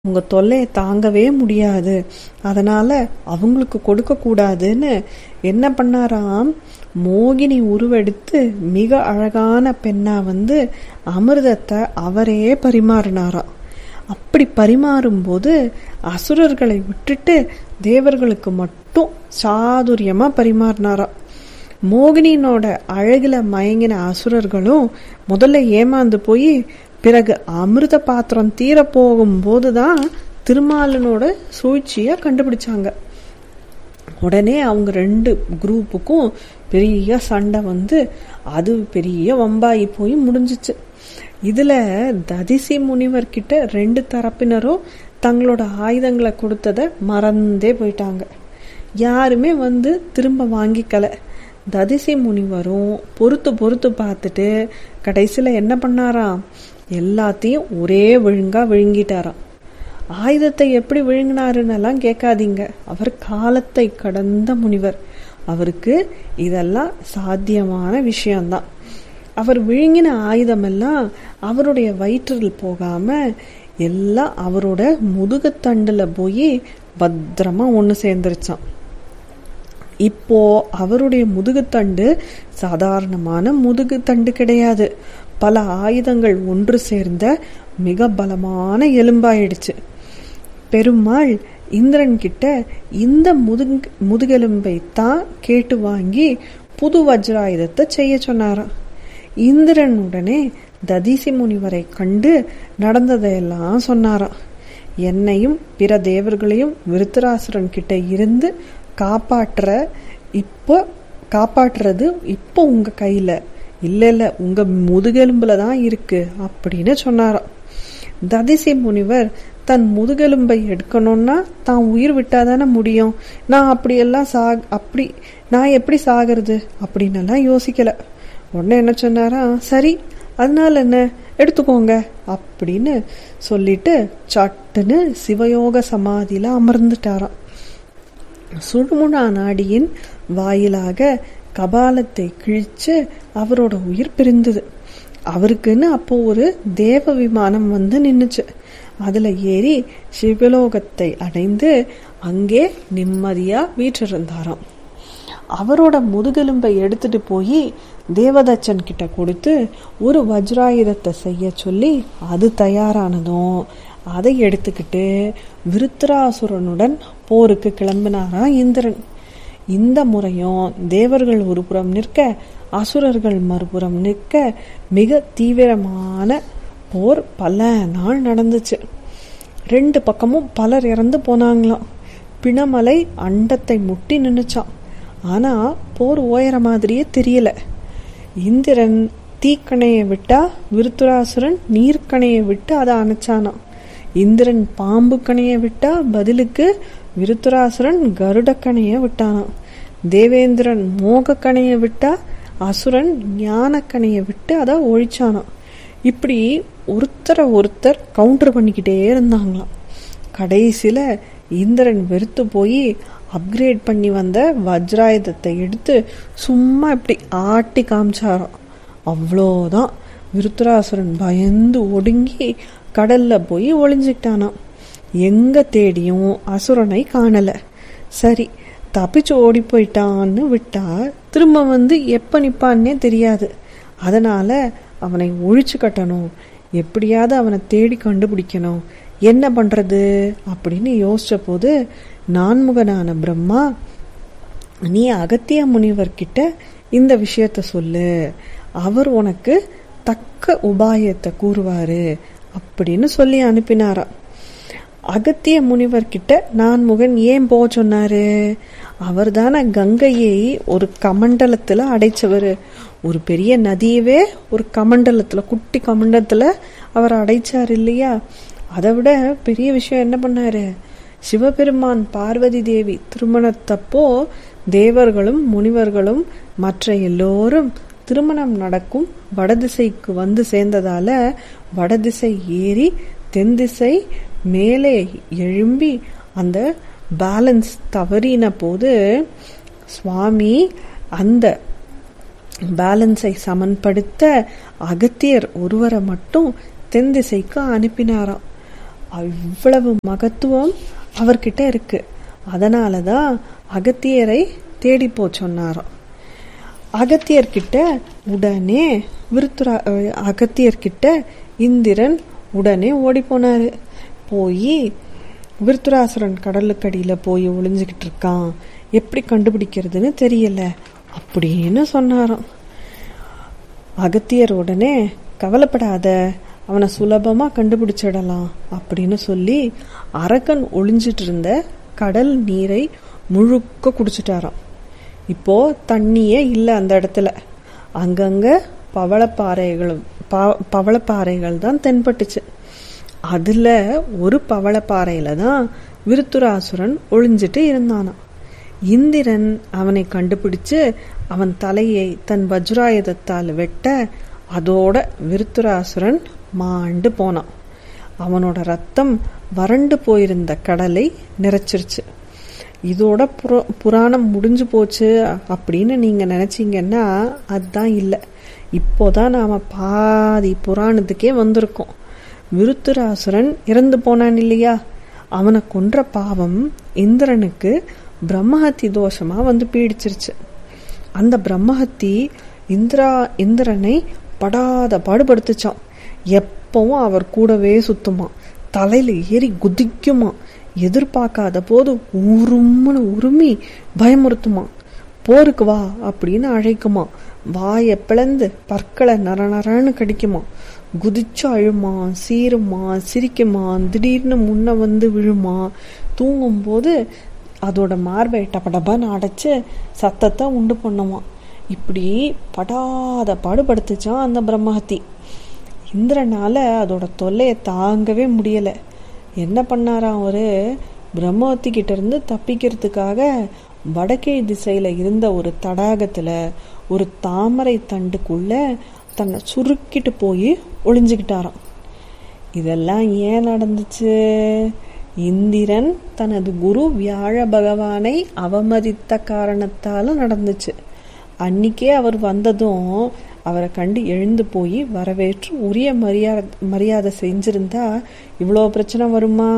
உங்க தொல்லையை தாங்கவே முடியாது அதனால அவங்களுக்கு கொடுக்க கூடாதுன்னு என்ன பண்ணாராம் மோகினி உருவெடுத்து மிக அழகான பெண்ணா வந்து அமிர்தத்தை அவரே பரிமாறினாராம் அப்படி பரிமாறும்போது அசுரர்களை விட்டுட்டு தேவர்களுக்கு மட்டும் சாதுரியமா பரிமாறினாராம் மோகினியினோட அழகுல மயங்கின அசுரர்களும் முதல்ல ஏமாந்து போய் பிறகு அமிர்த பாத்திரம் தீர போகும்போது தான் திருமாலனோட சூழ்ச்சிய கண்டுபிடிச்சாங்க உடனே அவங்க ரெண்டு குரூப்புக்கும் பெரிய சண்டை வந்து அது பெரிய வம்பாகி போய் முடிஞ்சிச்சு இதுல ததிசி முனிவர் கிட்ட ரெண்டு தரப்பினரும் தங்களோட ஆயுதங்களை கொடுத்தத மறந்தே போயிட்டாங்க யாருமே வந்து திரும்ப வாங்கிக்கல ததிசி முனிவரும் பொறுத்து பொறுத்து பார்த்துட்டு கடைசியில என்ன பண்ணாராம் எல்லாத்தையும் ஒரே விழுங்கா விழுங்கிட்டாராம் ஆயுதத்தை எப்படி விழுங்கினாருன்னு எல்லாம் கேட்காதீங்க அவர் காலத்தை கடந்த முனிவர் அவருக்கு இதெல்லாம் சாத்தியமான விஷயம்தான் அவர் விழுங்கின ஆயுதமெல்லாம் அவருடைய வயிற்றில் போகாம எல்லாம் அவரோட முதுகுத்தண்டுல போய் பத்திரமா ஒன்று சேர்ந்துருச்சான் இப்போ அவருடைய முதுகுத்தண்டு சாதாரணமான முதுகுத்தண்டு கிடையாது பல ஆயுதங்கள் ஒன்று சேர்ந்த மிக பலமான எலும்பாயிடுச்சு பெருமாள் இந்திரன் கிட்ட இந்த முதுகு முதுகெலும்பை தான் கேட்டு வாங்கி புது வஜ்ராயுதத்தை செய்ய சொன்னாராம் இந்திரன் உடனே ததிசி முனிவரை கண்டு நடந்ததையெல்லாம் சொன்னாராம் என்னையும் பிற தேவர்களையும் விருத்தராசுரன் கிட்ட இருந்து காப்பாற்ற இப்போ காப்பாற்றுறது இப்போ உங்க கையில இல்ல இல்ல உங்க முதுகெலும்புல தான் இருக்கு அப்படின்னு சொன்னாராம் ததிசி முனிவர் தன் முதுகெலும்பை எடுக்கணும்னா தான் உயிர் விட்டாதானே முடியும் நான் அப்படியெல்லாம் சா அப்படி நான் எப்படி சாகிறது அப்படின்னு எல்லாம் யோசிக்கல உடனே என்ன சொன்னாரா சரி அதனால என்ன எடுத்துக்கோங்க அப்படின்னு சொல்லிட்டு சட்டுன்னு சிவயோக சமாதியில அமர்ந்துட்டாராம் சுடுமுனா நாடியின் வாயிலாக கபாலத்தை கிழிச்சு அவரோட உயிர் பிரிந்தது அவருக்குன்னு அப்போ ஒரு தேவ விமானம் வந்து நின்னுச்சு அதுல ஏறி சிவலோகத்தை அடைந்து அங்கே நிம்மதியா வீற்றிருந்தாராம் அவரோட முதுகெலும்பை எடுத்துட்டு போய் தேவதச்சன் கிட்ட கொடுத்து ஒரு வஜ்ராயுதத்தை செய்ய சொல்லி அது தயாரானதும் அதை எடுத்துக்கிட்டு விருத்ராசுரனுடன் போருக்கு கிளம்பினாரா இந்திரன் இந்த முறையும் தேவர்கள் ஒரு புறம் நிற்க அசுரர்கள் மறுபுறம் நிற்க மிக தீவிரமான போர் பல நாள் நடந்துச்சு ரெண்டு பக்கமும் பலர் இறந்து போனாங்களாம் பிணமலை அண்டத்தை முட்டி நின்னுச்சான் ஆனா போர் ஓயற மாதிரியே தெரியல இந்திரன் தீக்கணையை விட்டா விருத்துராசுரன் நீர்க்கணையை விட்டு அதை அணைச்சானாம் இந்திரன் பாம்பு கணையை விட்டா பதிலுக்கு விருத்துராசுரன் கருடக்கணையை விட்டானாம் தேவேந்திரன் மோகக்கணையை விட்டா அசுரன் ஞானக்கணையை விட்டு அதை ஒழிச்சானாம் இப்படி ஒருத்தரை ஒருத்தர் கவுண்டர் பண்ணிக்கிட்டே இருந்தாங்களாம் கடைசியில இந்திரன் வெறுத்து போய் அப்கிரேட் பண்ணி வந்த வஜ்ராயுதத்தை எடுத்து சும்மா இப்படி ஆட்டி காமிச்சாராம் அவ்வளோதான் விருத்துராசுரன் பயந்து ஒடுங்கி கடல்ல போய் ஒளிஞ்சுக்கிட்டானாம் எங்க தேடியும் அசுரனை காணல சரி தப்பிச்சு ஓடி போயிட்டான்னு விட்டா திரும்ப வந்து எப்ப நிப்பான்னே தெரியாது அதனால அவனை ஒழிச்சு கட்டணும் எப்படியாவது அவனை தேடி கண்டுபிடிக்கணும் என்ன பண்றது அப்படின்னு யோசிச்ச போது நான்முகனான பிரம்மா நீ அகத்திய முனிவர்கிட்ட இந்த விஷயத்த சொல்லு அவர் உனக்கு தக்க உபாயத்தை கூறுவாரு அப்படின்னு சொல்லி அனுப்பினாரா அகத்திய முனிவர்கிட்ட நான் முகன் ஏன் போக சொன்னாரு அவர் தானே கங்கையை ஒரு கமண்டலத்துல அடைச்சவர் ஒரு பெரிய நதியவே ஒரு கமண்டலத்துல குட்டி கமண்டலத்துல அவர் அடைச்சார் இல்லையா அதை விட பெரிய விஷயம் என்ன பண்ணாரு சிவபெருமான் பார்வதி தேவி திருமணத்தப்போ தேவர்களும் முனிவர்களும் மற்ற எல்லோரும் திருமணம் நடக்கும் வடதிசைக்கு வந்து சேர்ந்ததால வடதிசை ஏறி தென் திசை மேலே எழும்பி அந்த பேலன்ஸ் தவறின போது சுவாமி அந்த பேலன்ஸை சமன்படுத்த அகத்தியர் ஒருவரை மட்டும் தென் திசைக்கு அனுப்பினாராம் இவ்வளவு மகத்துவம் அவர்கிட்ட இருக்கு அதனால தான் அகத்தியரை தேடி போ சொன்னாராம் அகத்தியர்கிட்ட உடனே விருத்துரா அஹ் அகத்தியர்கிட்ட இந்திரன் உடனே ஓடி போனாரு போய் விருத்துராசுரன் கடலுக்கடியில போய் ஒளிஞ்சுக்கிட்டு இருக்கான் எப்படி கண்டுபிடிக்கிறதுன்னு தெரியல அப்படின்னு சொன்னாராம் அகத்தியர் உடனே கவலைப்படாத அவனை சுலபமா கண்டுபிடிச்சிடலாம் அப்படின்னு சொல்லி அரக்கன் ஒளிஞ்சிட்டு இருந்த கடல் நீரை முழுக்க குடிச்சிட்டாராம் இப்போ தண்ணியே இல்லை அந்த இடத்துல அங்கங்க பவளப்பாறைகள் பா- பவளப்பாறைகள் தான் தென்பட்டுச்சு அதுல ஒரு பவளப்பாறையில தான் விருத்துராசுரன் ஒளிஞ்சிட்டு இருந்தானாம் இந்திரன் அவனை கண்டுபிடிச்சு அவன் தலையை தன் வஜ்ராயுதத்தால் வெட்ட அதோட விருத்துராசுரன் மாண்டு போனான் அவனோட ரத்தம் வறண்டு போயிருந்த கடலை நிறைச்சிருச்சு இதோட புர புராணம் முடிஞ்சு போச்சு அப்படின்னு நீங்க நினைச்சீங்கன்னா அதுதான் இல்லை இப்போதான் நாம பாதி புராணத்துக்கே வந்திருக்கோம் விருத்துராசுரன் இறந்து போனான் இல்லையா அவனை கொன்ற பாவம் இந்திரனுக்கு பிரம்மஹத்தி தோஷமா வந்து பீடிச்சிருச்சு அந்த பிரம்மஹத்தி இந்திரா இந்திரனை படாத பாடுபடுத்துச்சான் எப்பவும் அவர் கூடவே சுத்துமா தலையில ஏறி குதிக்குமா எதிர்பார்க்காத போது உரும்னு உருமி பயமுறுத்துமா போருக்கு வா அப்படின்னு அழைக்குமா வாயை பிளந்து பற்களை நர நரன்னு கடிக்குமா குதிச்சு அழுமா சீருமா சிரிக்குமா திடீர்னு முன்ன வந்து விழுமா தூங்கும்போது அதோட மார்பை டபடபான்னு அடைச்சு சத்தத்தை உண்டு பண்ணுமா இப்படி படாத பாடுபடுத்துச்சான் அந்த பிரம்மஹத்தி இந்திரனால அதோட தொல்லையை தாங்கவே முடியல என்ன பண்ணாராம் அவரு பிரம்மவத்தி கிட்ட இருந்து தப்பிக்கிறதுக்காக வடக்கே திசையில இருந்த ஒரு தடாகத்துல ஒரு தாமரை தண்டுக்குள்ள தன்னை சுருக்கிட்டு போய் ஒளிஞ்சுக்கிட்டாராம் இதெல்லாம் ஏன் நடந்துச்சு இந்திரன் தனது குரு வியாழ பகவானை அவமதித்த காரணத்தால நடந்துச்சு அன்னிக்கே அவர் வந்ததும் அவரை கண்டு எழுந்து போய் வரவேற்று உரிய மரியாதை மரியாதை செஞ்சிருந்தா இவ்வளோ பிரச்சனை வருமா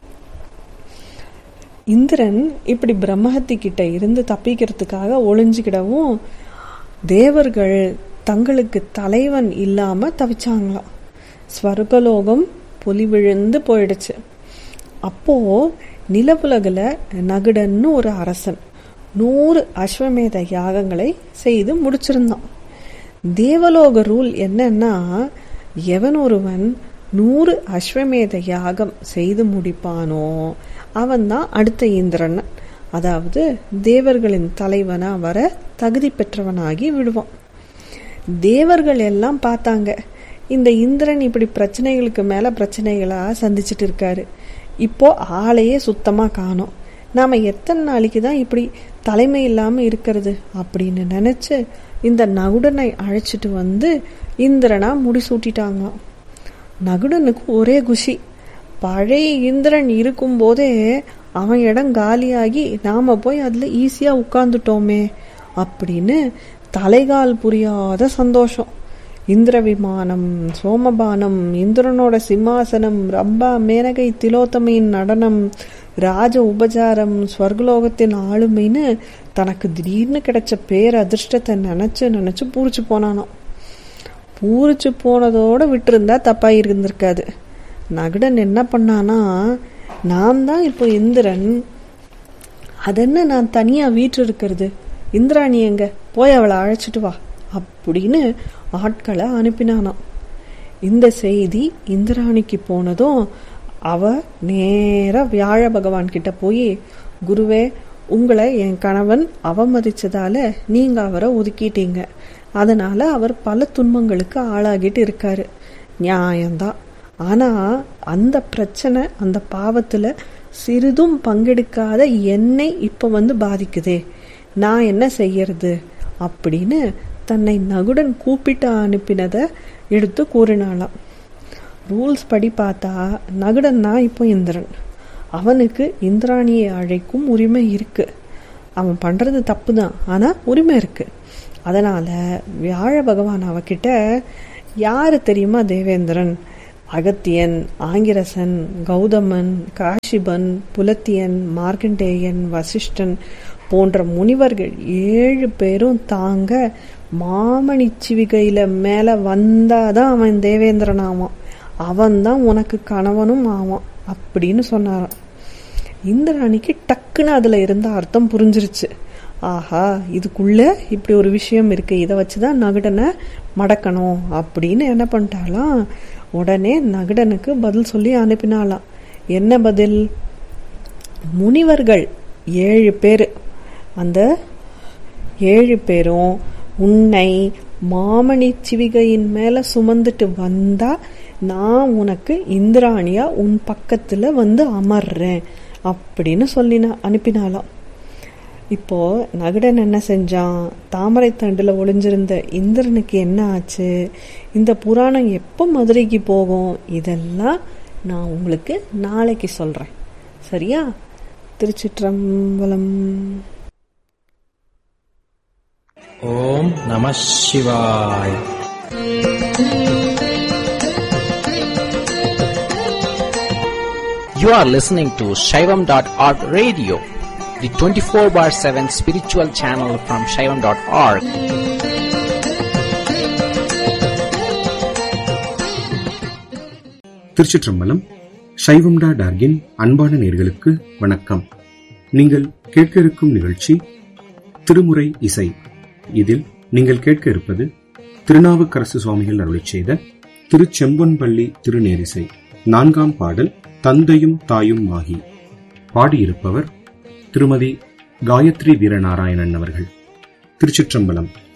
இந்திரன் இப்படி பிரம்மஹத்தி கிட்ட இருந்து தப்பிக்கிறதுக்காக ஒளிஞ்சுக்கிடவும் தேவர்கள் தங்களுக்கு தலைவன் இல்லாம தவிச்சாங்களாம் ஸ்வர்கலோகம் பொலி விழுந்து போயிடுச்சு அப்போ நிலவுலகில் நகுடன்னு ஒரு அரசன் நூறு அஸ்வமேத யாகங்களை செய்து முடிச்சிருந்தான் தேவலோக ரூல் என்னன்னா எவன் ஒருவன் நூறு அஸ்வமேத யாகம் செய்து முடிப்பானோ அவன்தான் அடுத்த இந்திரன் அதாவது தேவர்களின் தலைவனா வர தகுதி பெற்றவனாகி விடுவான் தேவர்கள் எல்லாம் பார்த்தாங்க இந்த இந்திரன் இப்படி பிரச்சனைகளுக்கு மேல பிரச்சனைகளா சந்திச்சிட்டு இருக்காரு இப்போ ஆளையே சுத்தமா காணோம் நாம எத்தனை நாளைக்கு தான் இப்படி தலைமை இல்லாம இருக்கிறது அப்படின்னு நினைச்சு இந்த நகுடனை அழைச்சிட்டு வந்து இந்திரனா முடிசூட்டிட்டாங்களாம் நகுடனுக்கு ஒரே குஷி பழைய இந்திரன் இருக்கும்போதே அவன் இடம் காலியாகி நாம போய் அதுல ஈஸியா உட்கார்ந்துட்டோமே அப்படின்னு தலைகால் புரியாத சந்தோஷம் இந்திர விமானம் சோமபானம் இந்திரனோட சிம்மாசனம் ரம்பா மேனகை திலோத்தமையின் நடனம் ராஜ உபசாரம் ஸ்வர்கலோகத்தின் ஆளுமைன்னு தனக்கு திடீர்னு கிடைச்ச பேர் அதிர்ஷ்டத்தை நினைச்சு நினைச்சு பூரிச்சு போனானாம் பூரிச்சு போனதோட விட்டிருந்தா தப்பா இருந்திருக்காது நகுடன் என்ன பண்ணானா நான் தான் இப்போ இந்திரன் அதென்ன நான் தனியா வீட்டு இருக்கிறது இந்திராணி எங்க போய் அவளை அழைச்சிட்டு வா அப்படின்னு ஆட்களை அனுப்பினானாம் இந்த செய்தி இந்திராணிக்கு போனதும் அவ நேரா வியாழ பகவான் கிட்ட போய் குருவே உங்களை என் கணவன் அவமதிச்சதால நீங்க அவரை ஒதுக்கிட்டீங்க அதனால அவர் பல துன்பங்களுக்கு ஆளாகிட்டு இருக்காரு நியாயம்தான் ஆனா அந்த பிரச்சனை அந்த பாவத்துல சிறிதும் பங்கெடுக்காத என்னை இப்ப வந்து பாதிக்குதே நான் என்ன செய்யறது அப்படின்னு தன்னை நகுடன் கூப்பிட்டு அனுப்பினதை எடுத்து கூறினாளாம் ரூல்ஸ் படி பார்த்தா நகுடன் தான் இப்போ இந்திரன் அவனுக்கு இந்திராணியை அழைக்கும் உரிமை இருக்கு அவன் பண்றது தப்பு தான் ஆனா உரிமை இருக்கு அதனால வியாழ பகவான் அவகிட்ட யாரு தெரியுமா தேவேந்திரன் அகத்தியன் ஆங்கிரசன் கௌதமன் காஷிபன் புலத்தியன் மார்க்கண்டேயன் வசிஷ்டன் போன்ற முனிவர்கள் ஏழு பேரும் தாங்க மாமணி சிவிகையில மேல வந்தாதான் அவன் தேவேந்திரன் ஆவான் அவன் தான் உனக்கு கணவனும் ஆவான் அப்படின்னு சொன்னாராம் இந்திராணிக்கு டக்குன்னு அதுல இருந்த அர்த்தம் புரிஞ்சிருச்சு ஆஹா இதுக்குள்ள இப்படி ஒரு விஷயம் இருக்கு இதை வச்சுதான் நகுடனை மடக்கணும் அப்படின்னு என்ன பண்ணிட்டாலாம் உடனே நகுடனுக்கு பதில் சொல்லி அனுப்பினாலாம் என்ன பதில் முனிவர்கள் ஏழு பேர் அந்த ஏழு பேரும் உன்னை மாமணி சிவிகையின் மேல சுமந்துட்டு வந்தா நான் உனக்கு இந்திராணியா உன் பக்கத்துல வந்து அமர்றேன் அப்படின்னு சொல்லினா அனுப்பினாலாம் இப்போ நகுடன் என்ன செஞ்சான் தாமரை தண்டுல ஒளிஞ்சிருந்த இந்திரனுக்கு என்ன ஆச்சு இந்த புராணம் எப்போ மதுரைக்கு போகும் இதெல்லாம் நான் உங்களுக்கு நாளைக்கு சொல்றேன் சரியா திருச்சிற்றம்பலம் ஓம் நம சிவாய் You are listening to Shaivam.org radio, the 24 bar 7 spiritual channel from Shaivam.org. திருச்சிற்றம்பலம் சைவம்டா டார்கின் அன்பான நேர்களுக்கு வணக்கம் நீங்கள் கேட்க இருக்கும் நிகழ்ச்சி திருமுறை இசை இதில் நீங்கள் கேட்க இருப்பது திருநாவுக்கரசு சுவாமிகள் அருளிச் செய்த திருச்செம்பொன்பள்ளி திருநேரிசை நான்காம் பாடல் தந்தையும் தாயும் ஆகி பாடியிருப்பவர் திருமதி காயத்ரி வீரநாராயணன் அவர்கள் திருச்சிற்றம்பலம்